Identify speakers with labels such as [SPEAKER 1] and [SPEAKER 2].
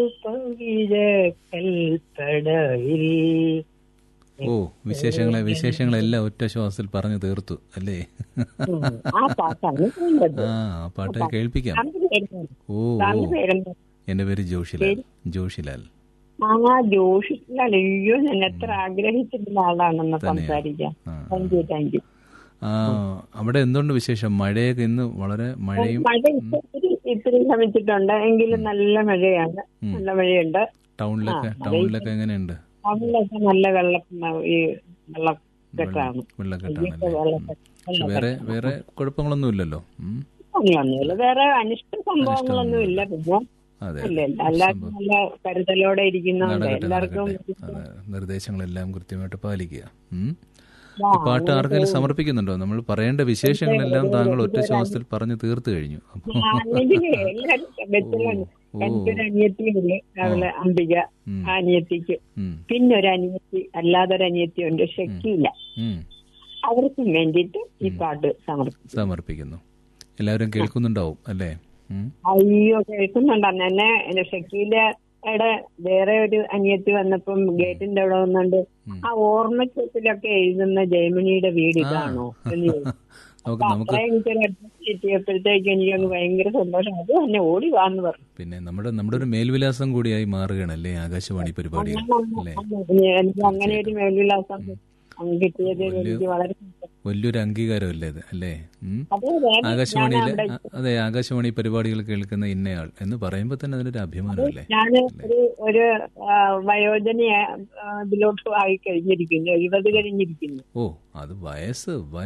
[SPEAKER 1] കൽപ്പടയിൽ
[SPEAKER 2] ഓ വിശേഷങ്ങളെ വിശേഷങ്ങളെല്ലാം ഒറ്റ ശ്വാസത്തിൽ പറഞ്ഞു തീർത്തു അല്ലേ
[SPEAKER 1] ഉം, ആ പാട്ടാണ് വേണ്ടത്
[SPEAKER 2] ആ ആ പാട്ട് കേൾപ്പിക്കാം
[SPEAKER 1] താങ്കളുടെ പേരെന്താ?
[SPEAKER 2] ഓ ഓ
[SPEAKER 1] താങ്കളുടെ പേരെന്താ?
[SPEAKER 2] എന്റെ പേര് ജോഷിലാൽ ജോഷിലാൽ
[SPEAKER 1] ആ ജോഷിലാൽ അയ്യോ ഞാൻ എത്ര ആഗ്രഹിച്ചിട്ടുള്ള ആളാണെന്ന് സംസാരിക്കാം
[SPEAKER 2] ആ.
[SPEAKER 1] താങ്ക് യു താങ്ക് യു
[SPEAKER 2] ആ അവിടെ എന്തുണ്ട് വിശേഷം മഴയൊക്കെ ഇന്ന് വളരെ മഴയും
[SPEAKER 1] മഴ ഇപ്പൊ ഇത്തിരി ഇത്തിരി ശമിച്ചിട്ടുണ്ട് എങ്കിലും നല്ല മഴയാണ് നല്ല മഴയുണ്ട്
[SPEAKER 2] ടൗണിലൊക്കെ ടൗണിലൊക്കെ എങ്ങനെയുണ്ട്
[SPEAKER 1] അവിടെയൊക്കെ നല്ല വെള്ളം ഈ വെള്ളക്കെട്ടാണ്
[SPEAKER 2] വെള്ളക്കെട്ടാണല്ലേ ഉം.
[SPEAKER 1] വെള്ളക്കെട്ട്
[SPEAKER 2] പക്ഷെ വേറെ വേറെ കുഴപ്പങ്ങളൊന്നും ഇല്ലല്ലോ ഉം.
[SPEAKER 1] ഒന്നുമില്ല വേറെ അനിഷ്ട സംഭവങ്ങളൊന്നും ഇല്ല പിന്നെ
[SPEAKER 2] അതെ
[SPEAKER 1] ഇല്ല ഇല്ല എല്ലാവർക്കും നല്ല കരുതലോടെ ഇരിക്കുന്നുണ്ട്
[SPEAKER 2] നടക്കട്ടെ
[SPEAKER 1] എല്ലാവർക്കും
[SPEAKER 2] നടക്കട്ടെ അതെ നിർദ്ദേശങ്ങളെല്ലാം കൃത്യമായിട്ട് പാലിക്കുക ഉം.
[SPEAKER 1] ആ,
[SPEAKER 2] ഈ പാട്ട് ആർക്കെങ്കിലും സമർപ്പിക്കുന്നുണ്ടോ നമ്മൾ പറയേണ്ട വിശേഷങ്ങളെല്ലാം താങ്കൾ ഒറ്റ ശ്വാസത്തിൽ പറഞ്ഞു തീർത്തു കഴിഞ്ഞു അപ്പൊ
[SPEAKER 1] ആണെങ്കിലേ എല്ലാവരും വെച്ചിട്ടുണ്ട് എനിക്കൊരു അനിയത്തിയുണ്ട് രാവിലെ അംബിക
[SPEAKER 2] ഉം.
[SPEAKER 1] ആ അനിയത്തിക്ക്
[SPEAKER 2] ഉം.
[SPEAKER 1] പിന്നെ ഒരു അനിയത്തി അല്ലാതൊരു അനിയത്തിയുണ്ട് ഷക്കീല
[SPEAKER 2] ഉം.
[SPEAKER 1] അവർക്കും വേണ്ടിയിട്ട് ഈ പാട്ട് സമർപ്പിക്കും
[SPEAKER 2] സമർപ്പിക്കുന്നു എല്ലാവരും കേൾക്കുന്നുണ്ടാവും അല്ലേ ഉം.
[SPEAKER 1] അയ്യോ കേൾക്കുന്നുണ്ട് അന്ന് തന്നെ എന്റെ ഷക്കീലയുടെ വേറെ ഒരു അനിയത്തി വന്നപ്പം ഗേറ്റിന്റെ അവിടെ വന്നുണ്ട് ആ ഓർമ്മച്ചത്തിലൊക്കെ എഴുതുന്ന ജയമണിയുടെ വീട് ഇതാണോ എന്ന് ചോദിച്ചു.
[SPEAKER 2] നമുക്ക് നമുക്ക്
[SPEAKER 1] അത്രയും എനിക്കൊരു അഡ്രസ് കിട്ടിയപ്പോഴത്തേക്ക് എനിക്കങ്ങ് ഭയങ്കര സന്തോഷം അത് തന്നെ ഓടി വാന്ന് പറഞ്ഞു
[SPEAKER 2] പിന്നെ നമ്മുടെ നമ്മുടെ ഒരു മേൽവിലാസം കൂടിയായി മാറുകയാണല്ലേ ആകാശവാണി പരിപാടികൾ അല്ലേ
[SPEAKER 1] എനിക്ക് അങ്ങനെ ഒരു മേൽവിലാസം അങ്ങ് കിട്ടിയത് എനിക്ക് വളരെ സന്തോഷം.
[SPEAKER 2] വലിയൊരു അംഗീകാരമല്ലേ ഇത് അല്ലേ ഉം.
[SPEAKER 1] അതെ അതെ
[SPEAKER 2] ആകാശവാണിയിലെ അ- അതെ ആകാശവാണി പരിപാടികൾ കേൾക്കുന്ന ഇന്നയാൾ എന്ന് പറയുമ്പോൾ തന്നെ അതിനൊരു അഭിമാനമല്ലേ
[SPEAKER 1] ഞാൻ ഒരു ഒരു ആ, വയോജന ആ, ഇതിലോട്ട് ആയി കഴിഞ്ഞിരിക്കുന്നു എഴുപത് കഴിഞ്ഞിരിക്കുന്നു
[SPEAKER 2] ഓ അത് വയസ്സ്